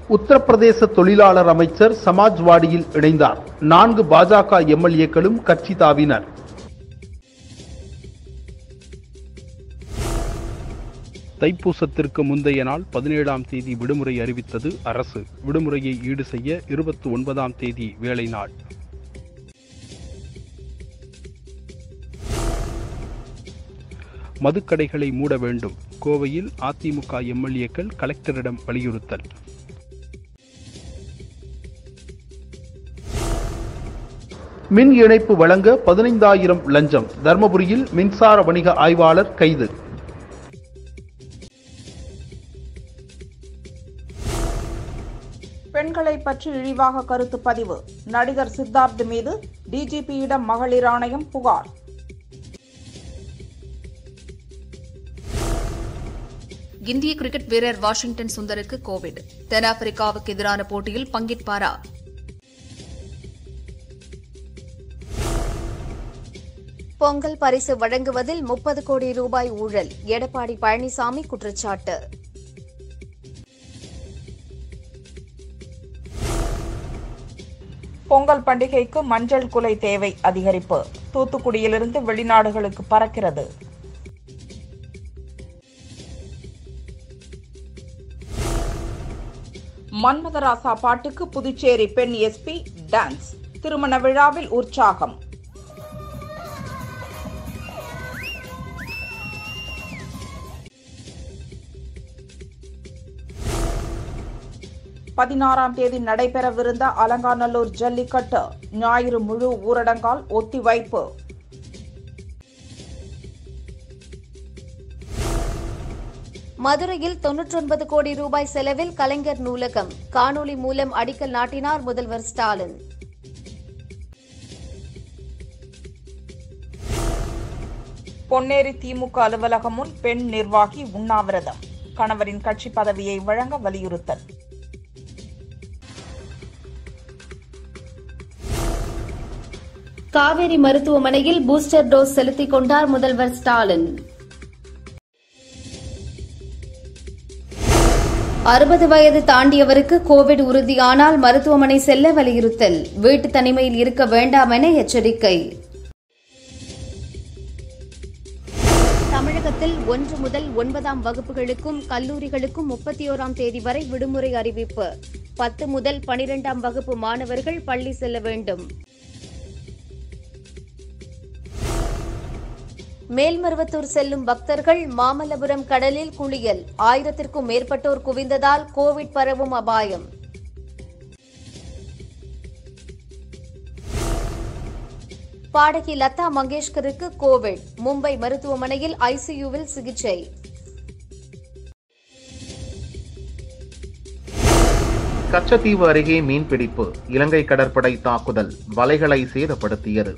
உத்தரப்பிரதேச தொழிலாளர் அமைச்சர் சமாஜ்வாடியில் இணைந்தார் நான்கு பாஜக எம்எல்ஏக்களும் கட்சி தாவினர் தைப்பூசத்திற்கு முந்தைய நாள் பதினேழாம் தேதி விடுமுறை அறிவித்தது அரசு விடுமுறையை ஈடு செய்ய இருபத்தி ஒன்பதாம் தேதி வேலை நாள் மதுக்கடைகளை மூட வேண்டும் கோவையில் அதிமுக எம்எல்ஏக்கள் கலெக்டரிடம் வலியுறுத்தல் மின் இணைப்பு வழங்க பதினைந்தாயிரம் லஞ்சம் தர்மபுரியில் மின்சார வணிக ஆய்வாளர் கைது பெண்களை பற்றி இழிவாக கருத்து பதிவு நடிகர் சித்தார்த் மீது டிஜிபியிடம் மகளிர் ஆணையம் புகார் இந்திய கிரிக்கெட் வீரர் வாஷிங்டன் சுந்தருக்கு கோவிட் தென்னாப்பிரிக்காவுக்கு எதிரான போட்டியில் பங்கேற்பாரா பொங்கல் பரிசு வழங்குவதில் முப்பது கோடி ரூபாய் ஊழல் எடப்பாடி பழனிசாமி குற்றச்சாட்டு பொங்கல் பண்டிகைக்கு மஞ்சள் குலை தேவை அதிகரிப்பு தூத்துக்குடியிலிருந்து வெளிநாடுகளுக்கு பறக்கிறது மன்மதராசா பாட்டுக்கு புதுச்சேரி பெண் எஸ்பி டான்ஸ் திருமண விழாவில் உற்சாகம் பதினாறாம் தேதி நடைபெறவிருந்த அலங்காநல்லூர் ஜல்லிக்கட்டு ஞாயிறு முழு ஊரடங்கால் ஒத்திவைப்பு மதுரையில் தொன்னூற்றொன்பது கோடி ரூபாய் செலவில் கலைஞர் நூலகம் காணொலி மூலம் அடிக்கல் நாட்டினார் முதல்வர் ஸ்டாலின் பொன்னேரி திமுக அலுவலகம் முன் பெண் நிர்வாகி உண்ணாவிரதம் கணவரின் கட்சி பதவியை வழங்க வலியுறுத்தல் காவேரி மருத்துவமனையில் பூஸ்டர் டோஸ் செலுத்திக் கொண்டார் முதல்வர் ஸ்டாலின் அறுபது வயது தாண்டியவருக்கு கோவிட் உறுதியானால் மருத்துவமனை செல்ல வலியுறுத்தல் வீட்டு தனிமையில் இருக்க வேண்டாம் என எச்சரிக்கை தமிழகத்தில் ஒன்று முதல் ஒன்பதாம் வகுப்புகளுக்கும் கல்லூரிகளுக்கும் முப்பத்தி ஓராம் தேதி வரை விடுமுறை அறிவிப்பு பத்து முதல் பனிரெண்டாம் வகுப்பு மாணவர்கள் பள்ளி செல்ல வேண்டும் மேல்மருவத்தூர் செல்லும் பக்தர்கள் மாமல்லபுரம் கடலில் குளியல் ஆயிரத்திற்கும் மேற்பட்டோர் குவிந்ததால் கோவிட் பரவும் அபாயம் பாடகி லதா மங்கேஷ்கருக்கு கோவிட் மும்பை மருத்துவமனையில் ஐசியூவில் சிகிச்சை கச்சத்தீவு அருகே மீன்பிடிப்பு இலங்கை கடற்படை தாக்குதல் வலைகளை சேதப்படுத்தியது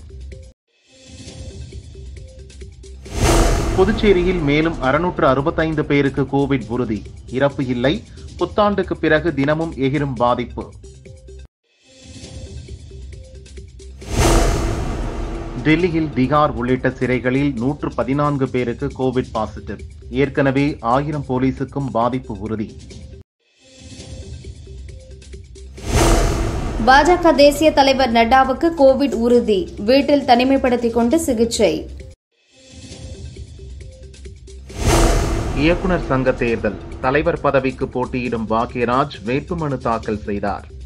புதுச்சேரியில் மேலும் அறுநூற்று அறுபத்தைந்து பேருக்கு கோவிட் உறுதி இறப்பு இல்லை புத்தாண்டுக்கு பிறகு தினமும் எகிரும் பாதிப்பு டெல்லியில் திகார் உள்ளிட்ட சிறைகளில் நூற்று பதினான்கு பேருக்கு கோவிட் பாசிட்டிவ் ஏற்கனவே ஆயிரம் போலீசுக்கும் பாதிப்பு உறுதி பாஜக தேசிய தலைவர் நட்டாவுக்கு கோவிட் உறுதி வீட்டில் தனிமைப்படுத்திக் கொண்டு சிகிச்சை இயக்குனர் சங்க தேர்தல் தலைவர் பதவிக்கு போட்டியிடும் பாக்யராஜ் வேட்புமனு தாக்கல் செய்தார்